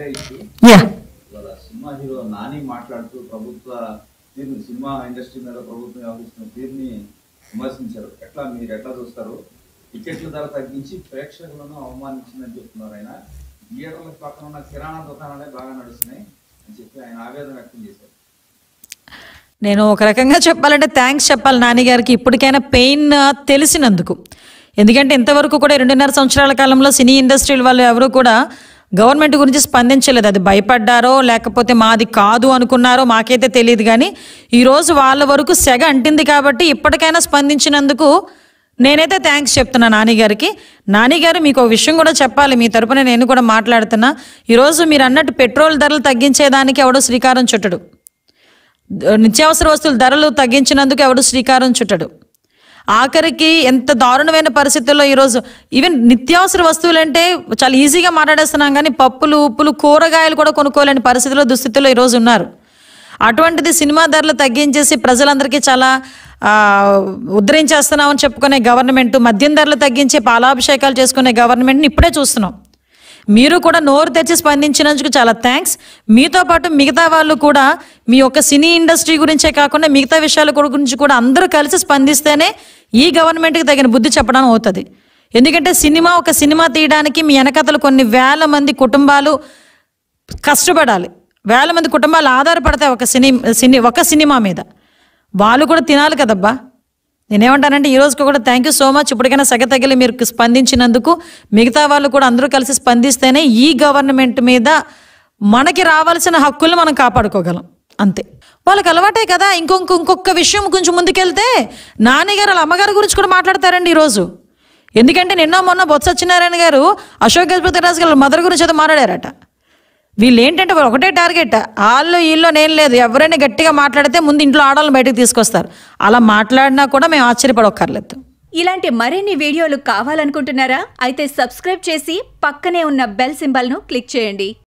issue యా ఇవాళ cinema hero Nani మాట్లాడుతూ ప్రభుత్వ తీరుని సినిమా ఇండస్ట్రీ మీద ప్రభుత్వం వ్యవహరిస్తున్న తీరుని విమర్శించారు ఎట్లా మీరు ఎట్లా చూస్తారు టికెట్ల ధర తగ్గించి ప్రేక్షకులను అవమానించిందని చెప్తున్నారు ఆయన థియేటర్ల పక్కన ఉన్న కిరాణా దుకాణాలే బాగా నడుస్తున్నాయి అని చెప్పి ఆయన ఆవేదన వ్యక్తం చేశారు నేను ఒక రకంగా చెప్పాలంటే థ్యాంక్స్ చెప్పాలి నాన్నగారికి ఇప్పటికైనా పెయిన్ తెలిసినందుకు ఎందుకంటే ఇంతవరకు కూడా రెండున్నర సంవత్సరాల కాలంలో సినీ ఇండస్ట్రీల వాళ్ళు ఎవరు కూడా గవర్నమెంట్ గురించి స్పందించలేదు అది భయపడ్డారో లేకపోతే మాది కాదు అనుకున్నారో మాకైతే తెలియదు కానీ ఈరోజు వాళ్ళ వరకు సెగ అంటింది కాబట్టి ఇప్పటికైనా స్పందించినందుకు నేనైతే థ్యాంక్స్ చెప్తున్నా నానిగారికి నానిగారు మీకు ఒక విషయం కూడా చెప్పాలి మీ తరపున నేను కూడా మాట్లాడుతున్నా ఈరోజు మీరు అన్నట్టు పెట్రోల్ ధరలు తగ్గించేదానికి ఎవడో శ్రీకారం చుట్టడు నిత్యావసర వస్తువుల ధరలు తగ్గించినందుకు ఎవడు శ్రీకారం చుట్టడు ఆఖరికి ఎంత దారుణమైన పరిస్థితుల్లో ఈరోజు ఈవెన్ నిత్యావసర వస్తువులు అంటే చాలా ఈజీగా మాట్లాడేస్తున్నాం కానీ పప్పులు ఉప్పులు కూరగాయలు కూడా కొనుక్కోలేని పరిస్థితుల్లో దుస్థితిలో ఈరోజు ఉన్నారు అటువంటిది సినిమా ధరలు తగ్గించేసి ప్రజలందరికీ చాలా ఆ, ఉద్ధరించేస్తున్నామని చెప్పుకునే గవర్నమెంట్ మద్యం ధరలు తగ్గించి పాలాభిషేకాలు చేసుకునే గవర్నమెంట్ని ఇప్పుడే చూస్తున్నాం మీరు కూడా నోరు తెచ్చి స్పందించినందుకు చాలా థ్యాంక్స్ మీతో పాటు మిగతా వాళ్ళు కూడా మీ యొక్క సినీ ఇండస్ట్రీ గురించే కాకుండా మిగతా విషయాల కూడా గురించి కూడా అందరూ కలిసి స్పందిస్తేనే ఈ గవర్నమెంట్కి తగిన బుద్ధి చెప్పడం అవుతుంది ఎందుకంటే సినిమా ఒక సినిమా తీయడానికి మీ వెనకతలు కొన్ని వేల మంది కుటుంబాలు కష్టపడాలి వేల మంది కుటుంబాలు ఆధారపడతాయి ఒక సినీ సినీ ఒక సినిమా మీద వాళ్ళు కూడా తినాలి కదబ్బా నేనేమంటానంటే ఈ రోజుకి కూడా థ్యాంక్ యూ సో మచ్ ఇప్పటికైనా సగ తగిలి మీరు స్పందించినందుకు మిగతా వాళ్ళు కూడా అందరూ కలిసి స్పందిస్తేనే ఈ గవర్నమెంట్ మీద మనకి రావాల్సిన హక్కులు మనం కాపాడుకోగలం అంతే వాళ్ళకి అలవాటే కదా ఇంకొక ఇంకొక విషయం కొంచెం ముందుకెళ్తే నాన్నగారు వాళ్ళ అమ్మగారి గురించి కూడా మాట్లాడతారండి ఈరోజు ఎందుకంటే నిన్న మొన్న బొత్స సత్యనారాయణ గారు అశోక్ గజపతి రాజు గారు మదర్ గురించి ఏదో మాట్లాడారట వీళ్ళు ఏంటంటే వాళ్ళు ఒకటే టార్గెట్ వాళ్ళు వీళ్ళు నేను లేదు ఎవరైనా గట్టిగా మాట్లాడితే ముందు ఇంట్లో ఆడాలను బయటకు తీసుకొస్తారు అలా మాట్లాడినా కూడా మేము ఆశ్చర్యపడక్కర్లేదు ఇలాంటి మరిన్ని వీడియోలు కావాలనుకుంటున్నారా అయితే సబ్స్క్రైబ్ చేసి పక్కనే ఉన్న బెల్ సింబల్ను క్లిక్ చేయండి